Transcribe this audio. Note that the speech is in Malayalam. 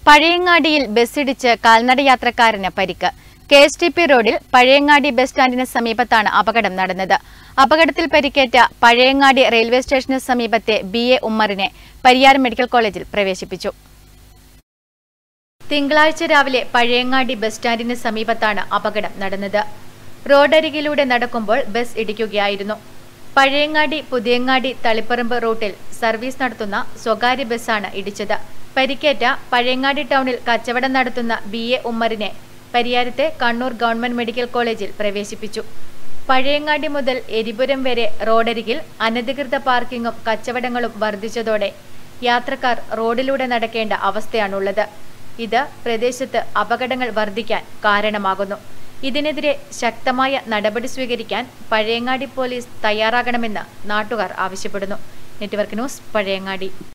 പഴയങ്ങാടിയിൽ ബസ്സിടിച്ച് കാൽനടയാത്രക്കാരന് പരിക്ക് കെ എസ് ടി പി റോഡിൽ പഴയങ്ങാടി ബസ് സ്റ്റാൻഡിന് സമീപത്താണ് അപകടം നടന്നത് അപകടത്തിൽ പരിക്കേറ്റ പഴയങ്ങാടി റെയിൽവേ സ്റ്റേഷന് സമീപത്തെ ബി എ ഉമ്മറിനെ പരിയാരം മെഡിക്കൽ കോളേജിൽ പ്രവേശിപ്പിച്ചു തിങ്കളാഴ്ച രാവിലെ പഴയങ്ങാടി ബസ് സ്റ്റാൻഡിന് സമീപത്താണ് അപകടം നടന്നത് റോഡരികിലൂടെ നടക്കുമ്പോൾ ബസ് ഇടിക്കുകയായിരുന്നു പഴയങ്ങാടി പുതിയങ്ങാടി തളിപ്പറമ്പ് റൂട്ടിൽ സർവീസ് നടത്തുന്ന സ്വകാര്യ ബസ്സാണ് ഇടിച്ചത് പരിക്കേറ്റ പഴയങ്ങാടി ടൗണിൽ കച്ചവടം നടത്തുന്ന ബി എ ഉമ്മറിനെ പരിയാരത്തെ കണ്ണൂർ ഗവൺമെന്റ് മെഡിക്കൽ കോളേജിൽ പ്രവേശിപ്പിച്ചു പഴയങ്ങാടി മുതൽ എരിപുരം വരെ റോഡരികിൽ അനധികൃത പാർക്കിങ്ങും കച്ചവടങ്ങളും വർദ്ധിച്ചതോടെ യാത്രക്കാർ റോഡിലൂടെ നടക്കേണ്ട അവസ്ഥയാണുള്ളത് ഇത് പ്രദേശത്ത് അപകടങ്ങൾ വർദ്ധിക്കാൻ കാരണമാകുന്നു ഇതിനെതിരെ ശക്തമായ നടപടി സ്വീകരിക്കാൻ പഴയങ്ങാടി പോലീസ് തയ്യാറാകണമെന്ന് നാട്ടുകാർ ആവശ്യപ്പെടുന്നു നെറ്റ്വർക്ക് ന്യൂസ് പഴയങ്ങാടി